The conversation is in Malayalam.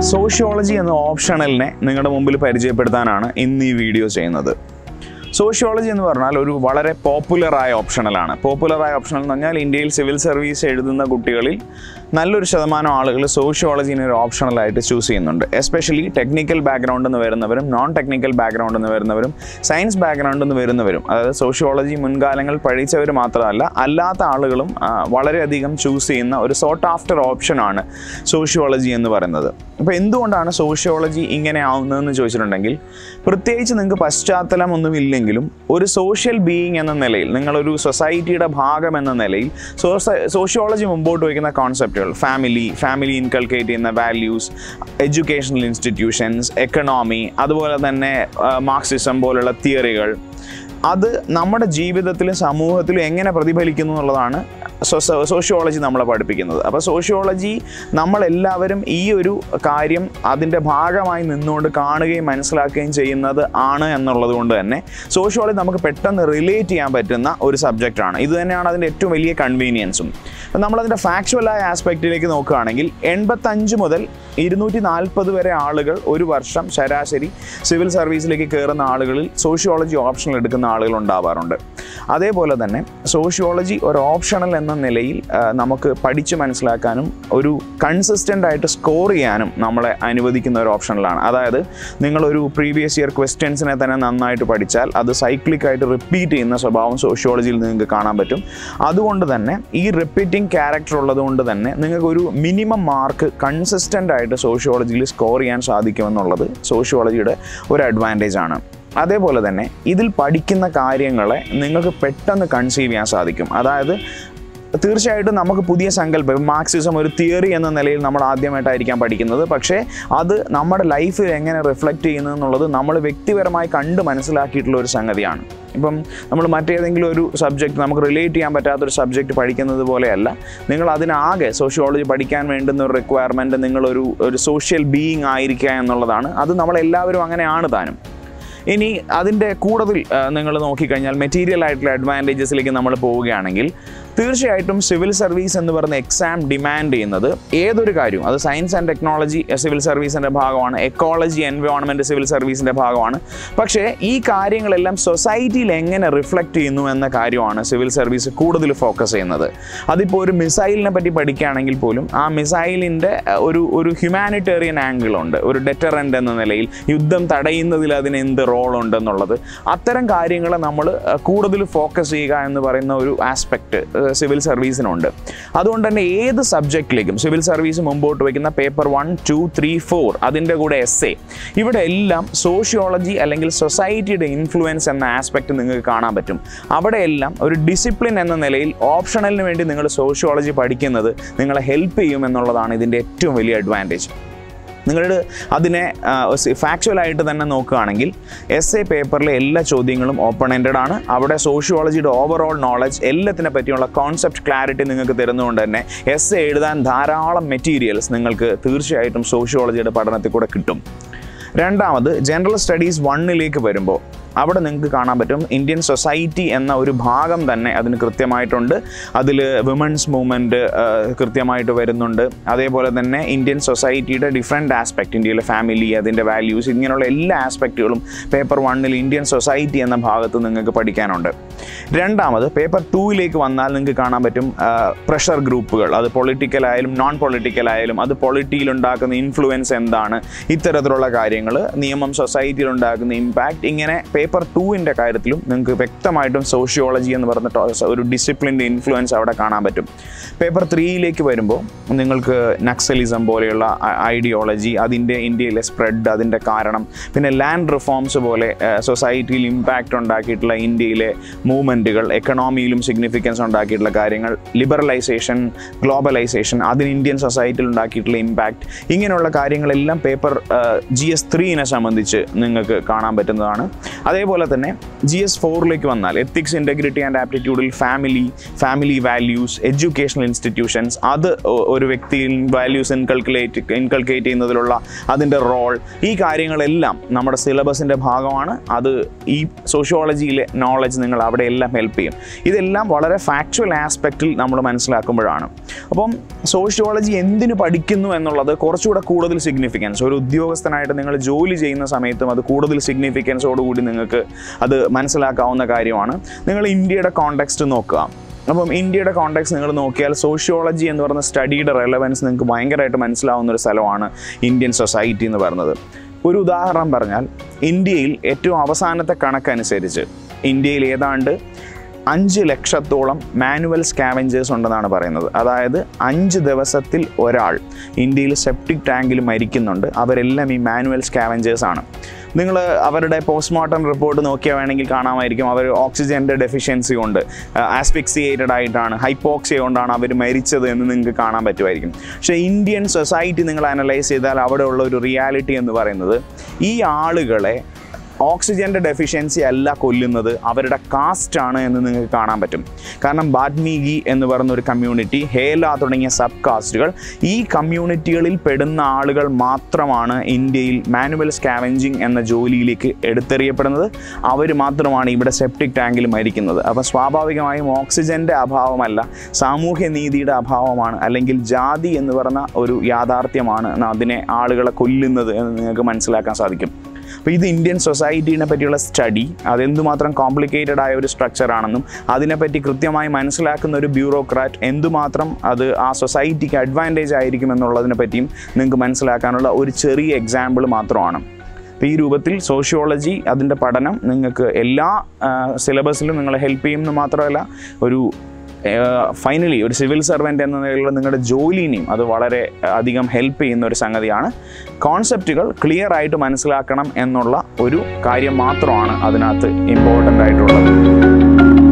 സോഷ്യോളജി എന്ന ഓപ്ഷണലിനെ നിങ്ങളുടെ മുമ്പിൽ പരിചയപ്പെടുത്താനാണ് ഇന്ന് ഈ വീഡിയോ ചെയ്യുന്നത് സോഷ്യോളജി എന്ന് പറഞ്ഞാൽ ഒരു വളരെ പോപ്പുലറായ ഓപ്ഷണലാണ് പോപ്പുലറായ ഓപ്ഷണൽ എന്ന് പറഞ്ഞാൽ ഇന്ത്യയിൽ സിവിൽ സർവീസ് എഴുതുന്ന കുട്ടികളിൽ നല്ലൊരു ശതമാനം ആളുകൾ സോഷ്യോളജിനെ ഒരു ഓപ്ഷണലായിട്ട് ചൂസ് ചെയ്യുന്നുണ്ട് എസ്പെഷ്യലി ടെക്നിക്കൽ ബാക്ക്ഗ്രൗണ്ടിൽ നിന്ന് വരുന്നവരും നോൺ ടെക്നിക്കൽ ബാക്ക്ഗ്രൗണ്ടിൽ നിന്ന് വരുന്നവരും സയൻസ് ബാക്ക്ഗ്രൗണ്ടിൽ നിന്ന് വരുന്നവരും അതായത് സോഷ്യോളജി മുൻകാലങ്ങൾ പഠിച്ചവർ മാത്രമല്ല അല്ലാത്ത ആളുകളും ആ, വളരെയധികം ചൂസ് ചെയ്യുന്ന ഒരു സോർട്ട് ആഫ്റ്റർ ഓപ്ഷനാണ് സോഷ്യോളജി എന്ന് പറയുന്നത് അപ്പോൾ എന്തുകൊണ്ടാണ് സോഷ്യോളജി ഇങ്ങനെ ആവുന്നതെന്ന് ചോദിച്ചിട്ടുണ്ടെങ്കിൽ പ്രത്യേകിച്ച് നിങ്ങൾക്ക് പശ്ചാത്തലം ഒന്നും ഇല്ലെങ്കിലും ഒരു സോഷ്യൽ ബീയിങ് എന്ന നിലയിൽ നിങ്ങളൊരു സൊസൈറ്റിയുടെ ഭാഗം എന്ന നിലയിൽ സോഷ്യോളജി മുമ്പോട്ട് വയ്ക്കുന്ന കോൺസെപ്റ്റുകൾ ഫാമിലി ഫാമിലി ഇൻകൾക്കേറ്റ് ചെയ്യുന്ന വാല്യൂസ് എഡ്യൂക്കേഷണൽ ഇൻസ്റ്റിറ്റ്യൂഷൻസ് എക്കണോമി അതുപോലെ തന്നെ മാർക്സിസം പോലുള്ള തിയറികൾ അത് നമ്മുടെ ജീവിതത്തിലും സമൂഹത്തിലും എങ്ങനെ പ്രതിഫലിക്കുന്നു എന്നുള്ളതാണ് സോഷ്യോളജി നമ്മളെ പഠിപ്പിക്കുന്നത് അപ്പോൾ സോഷ്യോളജി നമ്മളെല്ലാവരും ഈ ഒരു കാര്യം അതിൻ്റെ ഭാഗമായി നിന്നുകൊണ്ട് കാണുകയും മനസ്സിലാക്കുകയും ചെയ്യുന്നത് ആണ് എന്നുള്ളത് കൊണ്ട് തന്നെ സോഷ്യോളജി നമുക്ക് പെട്ടെന്ന് റിലേറ്റ് ചെയ്യാൻ പറ്റുന്ന ഒരു സബ്ജക്റ്റാണ് ഇത് തന്നെയാണ് അതിൻ്റെ ഏറ്റവും വലിയ കൺവീനിയൻസും അപ്പം നമ്മളതിൻ്റെ ഫാക്ച്വലായ ആസ്പെക്റ്റിലേക്ക് നോക്കുകയാണെങ്കിൽ എൺപത്തഞ്ച് മുതൽ ഇരുന്നൂറ്റി നാൽപ്പത് വരെ ആളുകൾ ഒരു വർഷം ശരാശരി സിവിൽ സർവീസിലേക്ക് കയറുന്ന ആളുകളിൽ സോഷ്യോളജി ഓപ്ഷണൽ എടുക്കുന്ന ആളുകൾ ഉണ്ടാവാറുണ്ട് അതേപോലെ തന്നെ സോഷ്യോളജി ഒരു ഓപ്ഷണൽ എന്ന നിലയിൽ ആ, നമുക്ക് പഠിച്ച് മനസ്സിലാക്കാനും ഒരു കൺസിസ്റ്റൻ്റ് ആയിട്ട് സ്കോർ ചെയ്യാനും നമ്മളെ അനുവദിക്കുന്ന ഒരു ഓപ്ഷനിലാണ് അതായത് നിങ്ങളൊരു പ്രീവിയസ് ഇയർ ക്വസ്റ്റ്യൻസിനെ തന്നെ നന്നായിട്ട് പഠിച്ചാൽ അത് സൈക്ലിക്കായിട്ട് റിപ്പീറ്റ് ചെയ്യുന്ന സ്വഭാവം സോഷ്യോളജിയിൽ നിങ്ങൾക്ക് കാണാൻ പറ്റും അതുകൊണ്ട് തന്നെ ഈ റിപ്പീറ്റിംഗ് ക്യാരക്ടർ ഉള്ളതുകൊണ്ട് തന്നെ നിങ്ങൾക്ക് ഒരു മിനിമം മാർക്ക് കൺസിസ്റ്റൻ്റ് ആയിട്ട് സോഷ്യോളജിയിൽ സ്കോർ ചെയ്യാൻ സാധിക്കുമെന്നുള്ളത് സോഷ്യോളജിയുടെ ഒരു അഡ്വാൻറ്റേജ് ആണ് അതേപോലെ തന്നെ ഇതിൽ പഠിക്കുന്ന കാര്യങ്ങളെ നിങ്ങൾക്ക് പെട്ടെന്ന് കൺസീവ് ചെയ്യാൻ സാധിക്കും അതായത് തീർച്ചയായിട്ടും നമുക്ക് പുതിയ സങ്കല്പം മാർക്സിസം ഒരു തിയറി എന്ന നിലയിൽ നമ്മൾ ആദ്യമായിട്ടായിരിക്കാം പഠിക്കുന്നത് പക്ഷേ അത് നമ്മുടെ ലൈഫിൽ എങ്ങനെ റിഫ്ലക്റ്റ് ചെയ്യുന്നു എന്നുള്ളത് നമ്മൾ വ്യക്തിപരമായി കണ്ട് മനസ്സിലാക്കിയിട്ടുള്ള ഒരു സംഗതിയാണ് ഇപ്പം നമ്മൾ മറ്റേതെങ്കിലും ഒരു സബ്ജക്റ്റ് നമുക്ക് റിലേറ്റ് ചെയ്യാൻ പറ്റാത്തൊരു സബ്ജക്റ്റ് പഠിക്കുന്നത് പോലെയല്ല നിങ്ങൾ അതിനാകെ സോഷ്യോളജി പഠിക്കാൻ വേണ്ടുന്ന ഒരു റിക്വയർമെൻറ്റ് നിങ്ങളൊരു ഒരു സോഷ്യൽ ബീയിങ് ആയിരിക്കുക എന്നുള്ളതാണ് അത് നമ്മളെല്ലാവരും അങ്ങനെയാണ് താനും ഇനി അതിൻ്റെ കൂടുതൽ നിങ്ങൾ നോക്കിക്കഴിഞ്ഞാൽ മെറ്റീരിയൽ ആയിട്ടുള്ള അഡ്വാൻറ്റേജസിലേക്ക് നമ്മൾ പോവുകയാണെങ്കിൽ തീർച്ചയായിട്ടും സിവിൽ സർവീസ് എന്ന് പറയുന്ന എക്സാം ഡിമാൻഡ് ചെയ്യുന്നത് ഏതൊരു കാര്യവും അത് സയൻസ് ആൻഡ് ടെക്നോളജി സിവിൽ സർവീസിൻ്റെ ഭാഗമാണ് എക്കോളജി എൻവയോൺമെൻറ്റ് സിവിൽ സർവീസിൻ്റെ ഭാഗമാണ് പക്ഷേ ഈ കാര്യങ്ങളെല്ലാം സൊസൈറ്റിയിൽ എങ്ങനെ റിഫ്ലക്റ്റ് ചെയ്യുന്നു എന്ന കാര്യമാണ് സിവിൽ സർവീസ് കൂടുതൽ ഫോക്കസ് ചെയ്യുന്നത് അതിപ്പോൾ ഒരു മിസൈലിനെ പറ്റി പഠിക്കുകയാണെങ്കിൽ പോലും ആ മിസൈലിൻ്റെ ഒരു ഒരു ഹ്യൂമാനിറ്റേറിയൻ ആംഗിൾ ഉണ്ട് ഒരു ഡെറ്ററൻ്റ് എന്ന നിലയിൽ യുദ്ധം തടയുന്നതിൽ അതിന് എന്ത് റോൾ ഉണ്ടെന്നുള്ളത് അത്തരം കാര്യങ്ങൾ നമ്മൾ കൂടുതൽ ഫോക്കസ് ചെയ്യുക എന്ന് പറയുന്ന ഒരു ആസ്പെക്റ്റ് സിവിൽ സർവീസിനുണ്ട് അതുകൊണ്ട് തന്നെ ഏത് സബ്ജക്റ്റിലേക്കും സിവിൽ സർവീസ് മുമ്പോട്ട് വയ്ക്കുന്ന paper one two three four അതിൻ്റെ കൂടെ എസ് എ ഇവിടെ എല്ലാം സോഷ്യോളജി അല്ലെങ്കിൽ സൊസൈറ്റിയുടെ ഇൻഫ്ലുവൻസ് എന്ന ആസ്പെക്റ്റ് നിങ്ങൾക്ക് കാണാൻ പറ്റും അവിടെയെല്ലാം ഒരു ഡിസിപ്ലിൻ എന്ന നിലയിൽ ഓപ്ഷണലിന് വേണ്ടി നിങ്ങൾ സോഷ്യോളജി പഠിക്കുന്നത് നിങ്ങളെ ഹെൽപ്പ് ചെയ്യും എന്നുള്ളതാണ് ഇതിൻ്റെ ഏറ്റവും വലിയ അഡ്വാൻറ്റേജ് നിങ്ങളുടെ അതിനെ ഫാക്ച്വലായിട്ട് തന്നെ നോക്കുകയാണെങ്കിൽ എസ് എ പേപ്പറിലെ എല്ലാ ചോദ്യങ്ങളും ഓപ്പൺ എൻഡഡ് ആണ് അവിടെ സോഷ്യോളജിയുടെ ഓവറോൾ നോളജ് എല്ലാത്തിനെ പറ്റിയുള്ള കോൺസെപ്റ്റ് ക്ലാരിറ്റി നിങ്ങൾക്ക് തരുന്നതുകൊണ്ട് തന്നെ എസ് എ എഴുതാൻ ധാരാളം മെറ്റീരിയൽസ് നിങ്ങൾക്ക് തീർച്ചയായിട്ടും സോഷ്യോളജിയുടെ പഠനത്തിൽ കൂടെ കിട്ടും രണ്ടാമത് ജനറൽ സ്റ്റഡീസ് വണ്ണിലേക്ക് വരുമ്പോൾ അവിടെ നിങ്ങൾക്ക് കാണാൻ പറ്റും ഇന്ത്യൻ സൊസൈറ്റി എന്ന ഒരു ഭാഗം തന്നെ അതിന് കൃത്യമായിട്ടുണ്ട് അതിൽ വിമൻസ് മൂവ്മെൻറ്റ് കൃത്യമായിട്ട് വരുന്നുണ്ട് അതേപോലെ തന്നെ ഇന്ത്യൻ സൊസൈറ്റിയുടെ ഡിഫറെൻറ്റ് ആസ്പെക്ട് ഇന്ത്യയിലെ ഫാമിലി അതിൻ്റെ വാല്യൂസ് ഇങ്ങനെയുള്ള എല്ലാ ആസ്പെക്റ്റുകളും പേപ്പർ വണ്ണിൽ ഇന്ത്യൻ സൊസൈറ്റി എന്ന ഭാഗത്ത് നിങ്ങൾക്ക് പഠിക്കാനുണ്ട് രണ്ടാമത് പേപ്പർ ടൂവിലേക്ക് വന്നാൽ നിങ്ങൾക്ക് കാണാൻ പറ്റും പ്രഷർ ഗ്രൂപ്പുകൾ അത് പൊളിറ്റിക്കൽ ആയാലും നോൺ പൊളിറ്റിക്കൽ ആയാലും അത് പൊളിറ്റിയിൽ ഉണ്ടാക്കുന്ന ഇൻഫ്ലുവൻസ് എന്താണ് ഇത്തരത്തിലുള്ള കാര്യങ്ങൾ നിയമം സൊസൈറ്റിയിൽ ഉണ്ടാക്കുന്ന ഇമ്പാക്റ്റ് ഇങ്ങനെ പേപ്പർ ടൂവിൻ്റെ കാര്യത്തിലും നിങ്ങൾക്ക് വ്യക്തമായിട്ടും സോഷ്യോളജി എന്ന് പറഞ്ഞ ടോ- ഒരു ഡിസിപ്ലിൻ്റെ ഇൻഫ്ലുവൻസ് അവിടെ കാണാൻ പറ്റും പേപ്പർ ത്രീയിലേക്ക് വരുമ്പോൾ നിങ്ങൾക്ക് നക്സലിസം പോലെയുള്ള ഐഡിയോളജി അതിൻ്റെ ഇന്ത്യയിലെ സ്പ്രെഡ് അതിൻ്റെ കാരണം പിന്നെ ലാൻഡ് റിഫോംസ് പോലെ സൊസൈറ്റിയിൽ ഇമ്പാക്റ്റ് ഉണ്ടാക്കിയിട്ടുള്ള ഇന്ത്യയിലെ മൂവ്മെൻറ്റുകൾ എക്കണോമിയിലും സിഗ്നിഫിക്കൻസ് ഉണ്ടാക്കിയിട്ടുള്ള കാര്യങ്ങൾ ലിബറലൈസേഷൻ ഗ്ലോബലൈസേഷൻ അതിന് ഇന്ത്യൻ സൊസൈറ്റിയിൽ ഉണ്ടാക്കിയിട്ടുള്ള ഇമ്പാക്റ്റ് ഇങ്ങനെയുള്ള കാര്യങ്ങളെല്ലാം പേപ്പർ ജി എസ് ത്രീനെ സംബന്ധിച്ച് നിങ്ങൾക്ക് കാണാൻ പറ്റുന്നതാണ് അതേ അതേപോലെ തന്നെ ജി എസ് ഫോറിലേക്ക് വന്നാൽ എത്തിക്സ് ഇൻറ്റഗ്രിറ്റി ആൻഡ് ആപ്റ്റിറ്റ്യൂഡിൽ family family values educational institutions അത് ഒ- ഒരു വ്യക്തിയിൽ വാല്യൂസ് ഇൻകൾക്കുലേറ്റ് ഇൻകൾക്കേറ്റ് ചെയ്യുന്നതിലുള്ള അതിൻ്റെ റോൾ ഈ കാര്യങ്ങളെല്ലാം നമ്മുടെ സിലബസിൻ്റെ ഭാഗമാണ് അത് ഈ സോഷ്യോളജിയിലെ നോളജ് നിങ്ങൾ അവിടെ എല്ലാം ഹെൽപ്പ് ചെയ്യും ഇതെല്ലാം വളരെ ഫാക്ച്വൽ ആസ്പെക്റ്റിൽ നമ്മൾ മനസ്സിലാക്കുമ്പോഴാണ് അപ്പം സോഷ്യോളജി എന്തിനു പഠിക്കുന്നു എന്നുള്ളത് കുറച്ചുകൂടെ കൂടുതൽ സിഗ്നിഫിക്കൻസ് ഒരു ഉദ്യോഗസ്ഥനായിട്ട് നിങ്ങൾ ജോലി ചെയ്യുന്ന സമയത്തും അത് കൂടുതൽ സിഗ്നിഫിക്കൻസോടുകൂടി നിങ്ങൾക്ക് അത് മനസ്സിലാക്കാവുന്ന കാര്യമാണ് നിങ്ങൾ ഇന്ത്യയുടെ കോണ്ടെക്സ്റ്റ് നോക്കുക അപ്പം ഇന്ത്യയുടെ കോണ്ടെക്സ്റ്റ് നിങ്ങൾ നോക്കിയാൽ സോഷ്യോളജി എന്ന് പറയുന്ന സ്റ്റഡിയുടെ റെലവൻസ് നിങ്ങൾക്ക് ഭയങ്കരമായിട്ട് മനസ്സിലാവുന്ന ഒരു സ്ഥലമാണ് ഇന്ത്യൻ സൊസൈറ്റി എന്ന് പറയുന്നത് ഒരു ഉദാഹരണം പറഞ്ഞാൽ ഇന്ത്യയിൽ ഏറ്റവും അവസാനത്തെ കണക്കനുസരിച്ച് ഇന്ത്യയിൽ ഏതാണ്ട് അഞ്ച് ലക്ഷത്തോളം മാനുവൽ സ്കാവഞ്ചേഴ്സ് ഉണ്ടെന്നാണ് പറയുന്നത് അതായത് അഞ്ച് ദിവസത്തിൽ ഒരാൾ ഇന്ത്യയിൽ സെപ്റ്റിക് ടാങ്കിൽ മരിക്കുന്നുണ്ട് അവരെല്ലാം ഈ മാനുവൽ സ്കാവഞ്ചേഴ്സ് ആണ് നിങ്ങൾ അവരുടെ പോസ്റ്റ്മോർട്ടം റിപ്പോർട്ട് നോക്കിയാൽ വേണമെങ്കിൽ കാണാമായിരിക്കും അവർ ഓക്സിജൻ്റെ ഡെഫിഷ്യൻസി കൊണ്ട് ആസ്പിക്സിയേറ്റഡ് ആയിട്ടാണ് ഹൈപ്പോക്സിയ കൊണ്ടാണ് അവർ മരിച്ചത് എന്ന് നിങ്ങൾക്ക് കാണാൻ പറ്റുമായിരിക്കും പക്ഷേ ഇന്ത്യൻ സൊസൈറ്റി നിങ്ങൾ അനലൈസ് ചെയ്താൽ അവിടെയുള്ള ഒരു റിയാലിറ്റി എന്ന് പറയുന്നത് ഈ ആളുകളെ ഓക്സിജൻ്റെ ഡെഫിഷ്യൻസി അല്ല കൊല്ലുന്നത് അവരുടെ കാസ്റ്റ് ആണ് എന്ന് നിങ്ങൾക്ക് കാണാൻ പറ്റും കാരണം ബാത്മീഗി എന്ന് പറയുന്ന ഒരു കമ്മ്യൂണിറ്റി ഹേല തുടങ്ങിയ സബ് കാസ്റ്റുകൾ ഈ കമ്മ്യൂണിറ്റികളിൽ പെടുന്ന ആളുകൾ മാത്രമാണ് ഇന്ത്യയിൽ മാനുവൽ സ്കാവഞ്ചിങ് എന്ന ജോലിയിലേക്ക് എടുത്തെറിയപ്പെടുന്നത് അവർ മാത്രമാണ് ഇവിടെ സെപ്റ്റിക് ടാങ്കിൽ മരിക്കുന്നത് അപ്പോൾ സ്വാഭാവികമായും ഓക്സിജൻ്റെ അഭാവമല്ല സാമൂഹ്യ നീതിയുടെ അഭാവമാണ് അല്ലെങ്കിൽ ജാതി എന്ന് പറഞ്ഞ ഒരു യാഥാർത്ഥ്യമാണ് അതിനെ ആളുകളെ കൊല്ലുന്നത് എന്ന് നിങ്ങൾക്ക് മനസ്സിലാക്കാൻ സാധിക്കും അപ്പോൾ ഇത് ഇന്ത്യൻ സൊസൈറ്റീനെ പറ്റിയുള്ള സ്റ്റഡി അതെന്തുമാത്രം കോംപ്ലിക്കേറ്റഡ് ആയ ഒരു സ്ട്രക്ചർ ആണെന്നും അതിനെപ്പറ്റി കൃത്യമായി മനസ്സിലാക്കുന്ന ഒരു ബ്യൂറോക്രാറ്റ് എന്തുമാത്രം അത് ആ സൊസൈറ്റിക്ക് അഡ്വാൻറ്റേജ് ആയിരിക്കും എന്നുള്ളതിനെ പറ്റിയും നിങ്ങൾക്ക് മനസ്സിലാക്കാനുള്ള ഒരു ചെറിയ എക്സാമ്പിൾ മാത്രമാണ് അപ്പോൾ ഈ രൂപത്തിൽ സോഷ്യോളജി അതിൻ്റെ പഠനം നിങ്ങൾക്ക് എല്ലാ സിലബസിലും നിങ്ങളെ ഹെൽപ്പ് ചെയ്യുമെന്ന് മാത്രമല്ല ഒരു ഫൈനലി ഒരു സിവിൽ സർവൻ്റ് എന്ന നിലയിലുള്ള നിങ്ങളുടെ ജോലിനെയും അത് വളരെ അധികം ഹെൽപ്പ് ചെയ്യുന്ന ഒരു സംഗതിയാണ് കോൺസെപ്റ്റുകൾ ക്ലിയർ ആയിട്ട് മനസ്സിലാക്കണം എന്നുള്ള ഒരു കാര്യം മാത്രമാണ് അതിനകത്ത് ഇമ്പോർട്ടൻ്റ് ആയിട്ടുള്ളത്